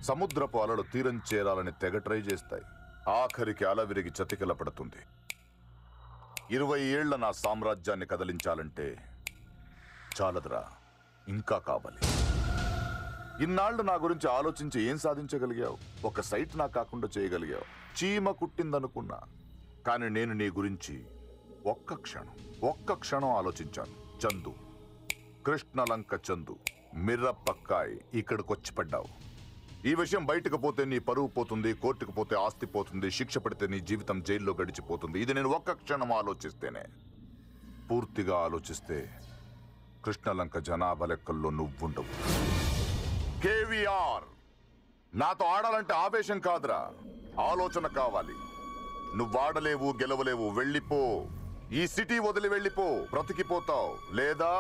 సముద్రపు అలలు తీరం చేరాలని తెగ ట్రై చేస్తాయి ఆఖరికి అల విరిగి చతికిల పడుతుంది ఇరవై ఏళ్ల నా సామ్రాజ్యాన్ని కదిలించాలంటే చాలదురా ఇంకా కావాలి ఇన్నాళ్ళు నా గురించి ఆలోచించి ఏం సాధించగలిగావు ఒక సైట్ నా కాకుండా చేయగలిగావు చీమ కుట్టిందనుకున్నా కానీ నేను నీ గురించి ఒక్క క్షణం ఒక్క క్షణం ఆలోచించాను చందు కృష్ణలంక చందు మిర్రపక్కాయ్ ఇక్కడికొచ్చి పడ్డావు ఈ విషయం బయటకు పోతే నీ పరువు పోతుంది కోర్టుకు పోతే ఆస్తి పోతుంది శిక్ష పడితే నీ జీవితం జైల్లో గడిచిపోతుంది ఇది నేను ఒక్క క్షణం ఆలోచిస్తేనే పూర్తిగా ఆలోచిస్తే కృష్ణలంక జనాభా లెక్కల్లో నువ్వుండవు కేవీఆర్ నాతో ఆడాలంటే ఆవేశం కాదురా ఆలోచన కావాలి నువ్వు ఆడలేవు గెలవలేవు వెళ్ళిపో ఈ సిటీ వదిలి వెళ్ళిపో బ్రతికిపోతావు లేదా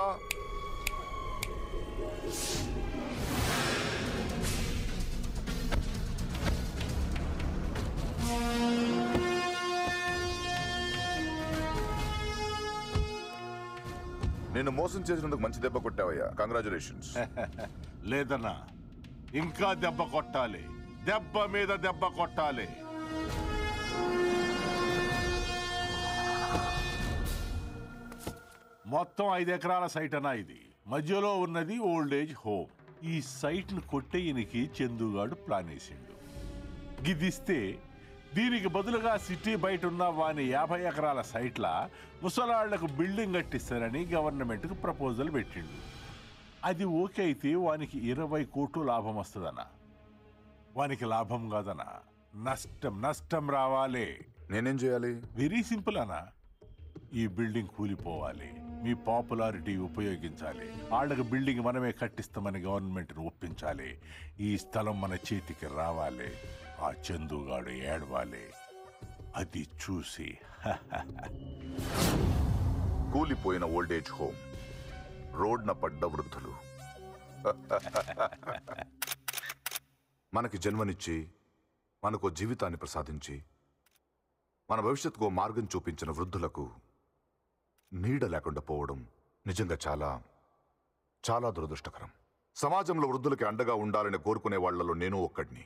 నేను మోసం చేసినందుకు మంచి దెబ్బ కొట్టావయ్యా కంగ్రాచులేషన్స్ లేదన్నా ఇంకా దెబ్బ కొట్టాలి దెబ్బ మీద దెబ్బ కొట్టాలి మొత్తం ఐదు ఎకరాల సైట్ అన్నా ఇది మధ్యలో ఉన్నది ఓల్డ్ ఏజ్ హోమ్ ఈ సైట్ ను కొట్టేయనికి చందుగాడు ప్లాన్ వేసిండు గిదిస్తే దీనికి బదులుగా సిటీ బయట ఉన్న వాని యాభై ఎకరాల సైట్ల ముసలాళ్లకు బిల్డింగ్ కట్టిస్తారని గవర్నమెంట్కి ప్రపోజల్ పెట్టిండు అది ఓకే అయితే వానికి ఇరవై కోట్లు లాభం వస్తుందన్న వానికి లాభం కాదనా నష్టం నష్టం రావాలి నేనేం చేయాలి వెరీ సింపుల్ అన్నా ఈ బిల్డింగ్ కూలిపోవాలి మీ పాపులారిటీ ఉపయోగించాలి వాళ్ళకి బిల్డింగ్ మనమే కట్టిస్తామని గవర్నమెంట్ ఒప్పించాలి ఈ స్థలం మన చేతికి రావాలి ఆ చందుగాడు ఏడవాలి అది చూసి కూలిపోయిన ఓల్డేజ్ హోమ్ రోడ్న పడ్డ వృద్ధులు మనకి జన్మనిచ్చి మనకు జీవితాన్ని ప్రసాదించి మన భవిష్యత్తుకు ఓ మార్గం చూపించిన వృద్ధులకు నీడ లేకుండా పోవడం నిజంగా చాలా చాలా దురదృష్టకరం సమాజంలో వృద్ధులకి అండగా ఉండాలని కోరుకునే వాళ్ళలో నేను ఒక్కడిని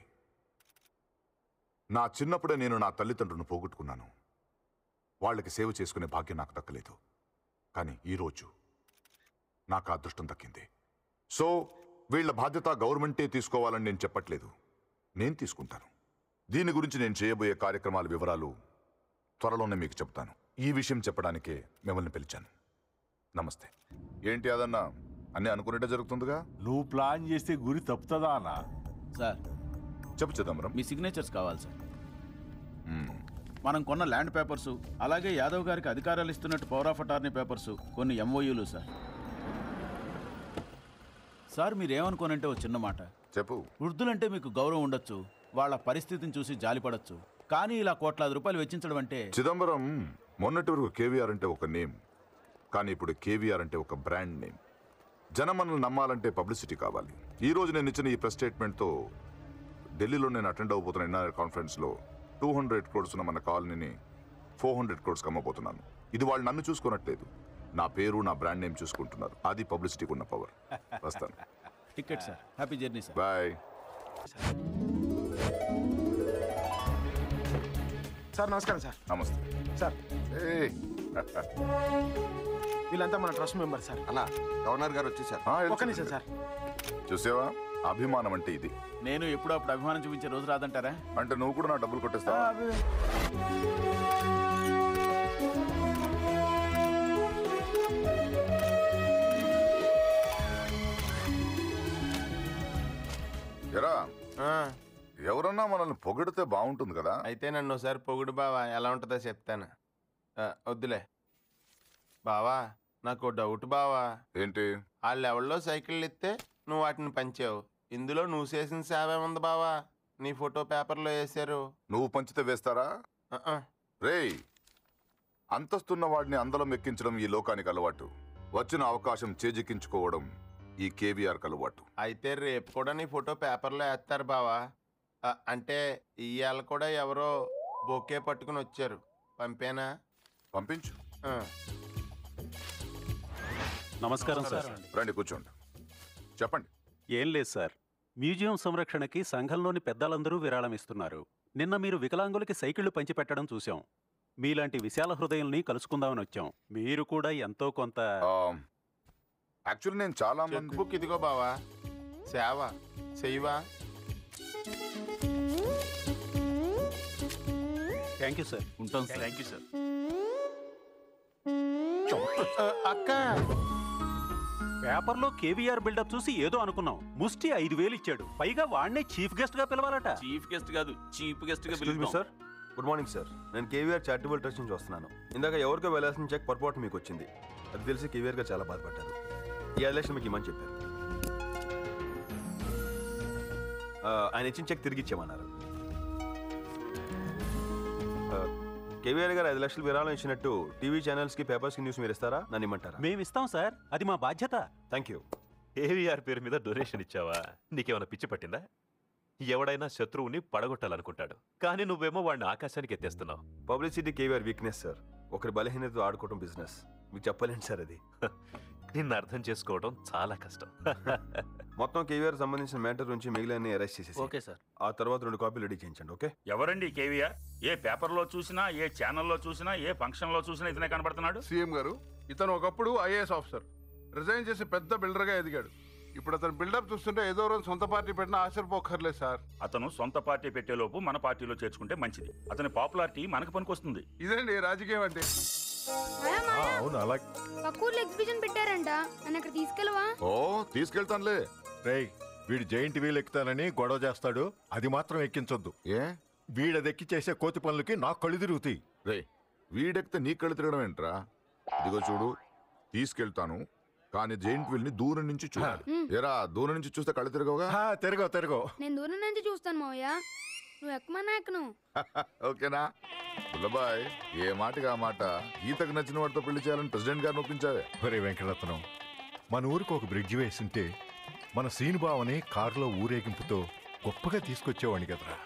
నా చిన్నప్పుడే నేను నా తల్లిదండ్రులను పోగొట్టుకున్నాను వాళ్ళకి సేవ చేసుకునే భాగ్యం నాకు దక్కలేదు కానీ ఈరోజు నాకు ఆ అదృష్టం దక్కింది సో వీళ్ళ బాధ్యత గవర్నమెంటే తీసుకోవాలని నేను చెప్పట్లేదు నేను తీసుకుంటాను దీని గురించి నేను చేయబోయే కార్యక్రమాల వివరాలు త్వరలోనే మీకు చెప్తాను ఈ విషయం చెప్పడానికే మిమ్మల్ని పిలిచాను నమస్తే ఏంటి అదన్నా అన్నీ అనుకునేట్టే జరుగుతుందిగా నువ్వు ప్లాన్ చేస్తే గురి తప్పుతుందా అన్నా సార్ చెప్పు చిదంబరం మీ సిగ్నేచర్స్ కావాలి సార్ మనం కొన్న ల్యాండ్ పేపర్స్ అలాగే యాదవ్ గారికి అధికారాలు ఇస్తున్నట్టు పవర్ ఆఫ్ అటార్నీ పేపర్స్ కొన్ని ఎంఓయూలు సార్ సార్ మీరేమనుకోనంటే ఓ చిన్న మాట చెప్పు వృద్ధులంటే మీకు గౌరవం ఉండొచ్చు వాళ్ళ పరిస్థితిని చూసి జాలిపడొచ్చు కానీ ఇలా కోట్లాది రూపాయలు వెచ్చించడం అంటే చిదంబరం మొన్నటి వరకు కేవీఆర్ అంటే ఒక నేమ్ కానీ ఇప్పుడు కేవీఆర్ అంటే ఒక బ్రాండ్ నేమ్ జనం మనల్ని నమ్మాలంటే పబ్లిసిటీ కావాలి ఈ రోజు నేను ఇచ్చిన ఈ ప్రెస్ స్టేట్మెంట్తో ఢిల్లీలో నేను అటెండ్ అవ్వబోతున్న ఎన్ఆర్ కాన్ఫరెన్స్లో టూ హండ్రెడ్ క్రోడ్స్ ఉన్న మన కాలనీని ఫోర్ హండ్రెడ్ క్రోడ్స్కి అమ్మబోతున్నాను ఇది వాళ్ళు నన్ను చూసుకున్నట్లేదు నా పేరు నా బ్రాండ్ నేమ్ చూసుకుంటున్నారు అది పబ్లిసిటీకి ఉన్న పవర్ వస్తాను ticket sir happy journey sir bye sir నమస్కారం సార్ నమస్తే సార్ ఏయ్. వీళ్ళంతా మన ట్రస్ట్ మెంబర్ సార్ అన్న గవర్నర్ గారు వచ్చేసారు ఆ, ఒక్క నిమిషం సార్ చూసావా అభిమానం అంటే ఇది నేను ఎప్పుడో అప్పుడు అభిమానం చూపించే రోజు రాదంటారా అంటే నువ్వు కూడా నా డబ్బులు కొట్టేస్తావా ఎరా ఆ, ఎవరన్నా మనల్ని పొగిడితే బాగుంటుంది కదా అయితే నన్ను ఒకసారి పొగుడు బావా ఎలా ఉంటుందో చెప్తాను ఆ, వద్దులే బావా నాకు ఓ డౌట్ బావా ఏంటి ఆ లెవెల్లో సైకిళ్ళు ఇస్తే నువ్వు వాటిని పంచావు ఇందులో నువ్వు చేసిన సేవ ఏముంది బావా నీ ఫోటో పేపర్లో వేశారు నువ్వు పంచితే వేస్తారా ఆ, ఆ. రేయ్ అంతస్తున్న వాడిని అందలం ఎక్కించడం ఈ లోకానికి అలవాటు వచ్చిన అవకాశం చేజిక్కించుకోవడం ఈ కేవీఆర్ అలవాటు అయితే రేపు కూడా నీ ఫోటో పేపర్లో వేస్తారు బావా ఆ, అంటే ఇవాళ కూడా ఎవరో బొకే పట్టుకుని వచ్చారు పంపేనా పంపించు ఆ. నమస్కారం సార్ రండి కూర్చోండి చెప్పండి ఏం లేదు సార్ మ్యూజియం సంరక్షణకి సంఘంలోని పెద్దలందరూ విరాళం ఇస్తున్నారు నిన్న మీరు వికలాంగులకి సైకిళ్లు పంచిపెట్టడం చూశాం మీలాంటి విశాల హృదయుల్ని కలుసుకుందామని వచ్చాం మీరు కూడా ఎంతో కొంత యాక్చువల్లీ నేను చాలా చెక్ మంది బుక్ ఇదిగో బావా సేవ చెయ్యవా థ్యాంక్ యూ సార్ ఉంటాం సార్ థ్యాంక్ యూ సార్ అక్క పేపర్లో కేవీఆర్ బిల్డప్ చూసి ఏదో అనుకున్నాం ముష్టి ఐదు వేలు ఇచ్చాడు పైగా వాడినే చీఫ్ గెస్ట్ గా పిలవాలట చీఫ్ గెస్ట్ కాదు చీఫ్ గెస్ట్ గా ఎక్స్క్యూజ్ మీ పిలుస్తాం సార్ గుడ్ మార్నింగ్ సార్ నేను కేవీఆర్ చారిటబుల్ ట్రస్ట్ నుంచి వస్తున్నాను ఇందాక ఎవరికో వెళ్ళాల్సిన చెక్ పొరపాటు మీకు వచ్చింది అది తెలిసి కేవీఆర్ గారు చాలా బాధపడ్డారు ఈ ఎలక్షన్ మీకు ఇమ్మని చెప్పారు ఆ, ఆయన ఇచ్చిన చెక్ తిరిగి ఇచ్చామన్నారు ఆ, కేవీఆర్ గారు ఐదు లక్షలు విరాళం ఇచ్చినట్టు టీవీ ఛానల్స్ కి పేపర్స్ కి న్యూస్ మీరు ఇస్తారా నన్ను ఇమ్మంటారా మేము ఇస్తాం సార్ అది మా బాధ్యత థ్యాంక్ యూ ఏవిఆర్ పేరు మీద డొనేషన్ ఇచ్చావా నీకేమైనా పిచ్చి పట్టిందా ఎవడైనా శత్రువుని పడగొట్టాలనుకుంటాడు కానీ నువ్వేమో వాడిని ఆకాశానికి ఎత్తేస్తున్నావు పబ్లిసిటీ కేవీఆర్ వీక్నెస్ సార్ ఒకరి బలహీనతతో ఆడుకోవడం బిజినెస్ మీకు చెప్పలేండి సార్ అది నిన్ను అర్థం చేసుకోవడం చాలా కష్టం మొత్తం కేవీఆర్ సంబంధించిన మ్యాటర్ నుంచి మిగిలిన అరెస్ట్ చేసేసి ఓకే సార్ ఆ తర్వాత రెండు కాపీలు రెడీ చేయించండి ఓకే ఎవరండి కేవీఆర్ ఏ పేపర్లో చూసినా ఏ ఛానల్లో చూసినా ఏ ఫంక్షన్లో చూసినా ఇతనే కనబడుతున్నాడు సీఎం గారు ఇతను ఒకప్పుడు ఐఏఎస్ ఆఫీసర్ రిజైన్ చేసి పెద్ద బిల్డర్గా ఎదిగాడు ఇప్పుడు అతను బిల్డప్ చూస్తుంటే ఏదో రోజు సొంత పార్టీ పెట్టినా ఆశ్చర్యపోకర్లేదు సార్ అతను సొంత పార్టీ పెట్టేలోపు మన పార్టీలో చేర్చుకుంటే మంచిది అతని పాపులారిటీ మనకు పనికొస్తుంది ఇదండి రాజకీయం అంటే అవును అలా పక్కూర్లో ఎగ్జిబిషన్ పెట్టారంట నన్ను అక్కడ తీసుకెళ్ళవా ఓ తీసుకెళ్తానులే రేయ్ వీడు జైంట్ వీల్ ఎక్కుతానని గొడవ చేస్తాడు అది మాత్రం ఎక్కించొద్దు ఏ వీడదెక్కి చేసే కోతి పనులకి నాకు కళ్ళు తిరుగుతాయి రే వీడెక్కితే నీ కళ్ళు తిరగడం ఏంట్రా ఇదిగో చూడు తీసుకెళ్తాను కానీ జైంట్ వీల్ ని దూరం నుంచి చూడాలి ఏరా దూరం నుంచి చూస్తే కళ్ళు తిరగవుగా హా, తిరగో తిరగో నేను దూరం నుంచి చూస్తాను మావయ్య నువ్వు ఎక్కమన్నా ఎక్కను ఓకేనా పుల్లబాయ్ ఏ మాటగా ఆ మాట గీతకు నచ్చిన వాడితో పెళ్లి చేయాలని ప్రెసిడెంట్ గారిని ఒప్పించావే ఒరే వెంకటరత్నం మన ఊరికి ఒక బ్రిడ్జ్ వేసింటే మన సీను బావని కారులో ఊరేగింపుతో గొప్పగా తీసుకొచ్చేవాడిని కదరా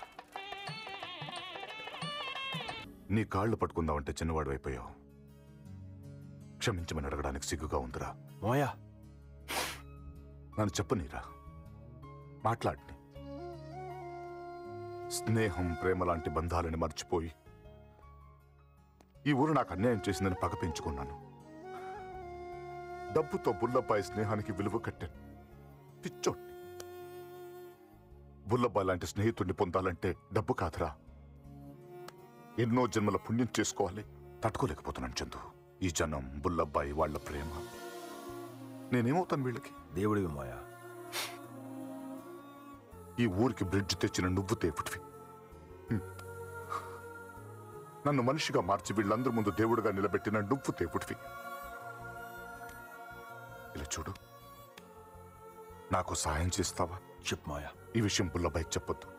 నీ కాళ్ళు పట్టుకుందామంటే చిన్నవాడు అయిపోయావు క్షమించమని అడగడానికి సిగ్గుగా ఉందిరా మోయా నన్ను చెప్పనీరా మాట్లాడిని స్నేహం ప్రేమ లాంటి బంధాలని మర్చిపోయి ఈ ఊరు నాకు అన్యాయం చేసిందని పగ పెంచుకున్నాను డబ్బుతో బుల్లబ్బాయి స్నేహానికి విలువ కట్టాను పిచ్చోడ్ని బుల్లబ్బాయి లాంటి స్నేహితుడిని పొందాలంటే డబ్బు కాదురా ఎన్నో జన్మల పుణ్యం చేసుకోవాలి తట్టుకోలేకపోతున్నాను చందు ఈ జనం బుల్లబ్బాయి వాళ్ళ ప్రేమ నేనేమవుతాను వీళ్ళకి దేవుడివి మోయా ఈ ఊరికి బ్రిడ్జ్ తెచ్చిన నువ్వు దేవుడివి హ్మ్. నన్ను మనిషిగా మార్చి వీళ్ళందరి ముందు దేవుడిగా నిలబెట్టిన నువ్వు దేవుడివి ఇలా చూడు నాకు సాయం చేస్తావా చెప్పు మోయా ఈ విషయం బుల్లబాయ్ చెప్పొద్దు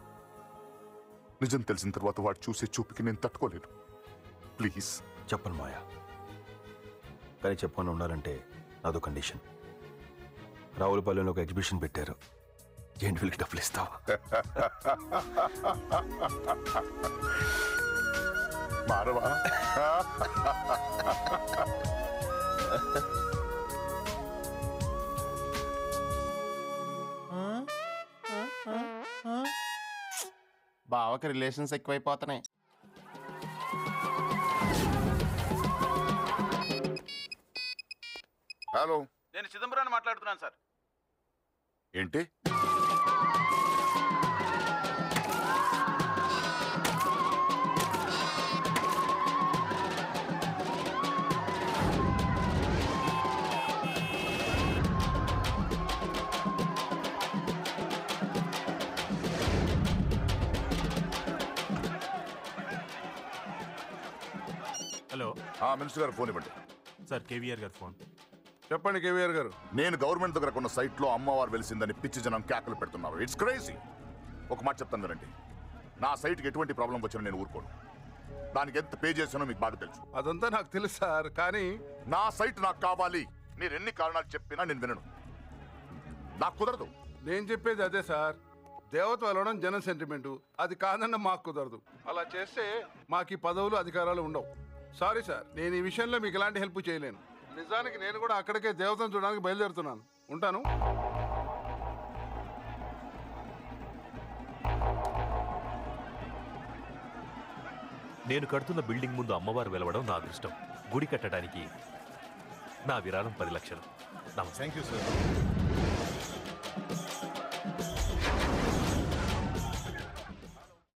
నిజం తెలిసిన తర్వాత వాడు చూసే చూపుకి నేను తట్టుకోలేను ప్లీజ్ చెప్పను మాయా కానీ చెప్పకుండా ఉండాలంటే నాదో కండిషన్ రావులపల్లిలో ఒక ఎగ్జిబిషన్ పెట్టారు జైంట్ వీల్కి డబ్బులు ఇస్తావా మారవా బావకి రిలేషన్స్ ఎక్కువైపోతున్నాయి హలో నేను చిదంబరాన్ని మాట్లాడుతున్నాను సార్ ఏంటి హలో ఆ మినిస్టర్ గారు ఫోన్ ఇవ్వండి సార్ కేవీఆర్ గారు ఫోన్ చెప్పండి కేవీఆర్ గారు నేను గవర్నమెంట్ దగ్గర కొన్న సైట్లో అమ్మవారు వెలిసిందని పిచ్చి జనం కేకలు పెడుతున్నారు ఇట్స్ క్రేజీ ఒక మాట చెప్తాను వినండి నా సైట్కి ఎటువంటి ప్రాబ్లం వచ్చినా నేను ఊరుకోను దానికి ఎంత పే చేసానో మీకు బాగా తెలుసు అదంతా నాకు తెలుసు సార్ కానీ నా సైట్ నాకు కావాలి మీరు ఎన్ని కారణాలు చెప్పినా నేను వినను నాకు కుదరదు నేను చెప్పేది అదే సార్ దేవత వెళ్ళడం జన సెంటిమెంటు అది కాదన్న మాకు కుదరదు అలా చేస్తే మాకు ఈ పదవులు అధికారాలు ఉండవు సారీ సార్ నేను ఈ విషయంలో మీకు ఎలాంటి హెల్ప్ చేయలేను నిజానికి నేను కూడా అక్కడికే దేవతను చూడడానికి బయలుదేరుతున్నాను ఉంటాను నేను కడుతున్న బిల్డింగ్ ముందు అమ్మవారు వెలవడం నా అదృష్టం గుడి కట్టడానికి నా విరాళం పది లక్షలు నమస్తే థ్యాంక్ యూ సార్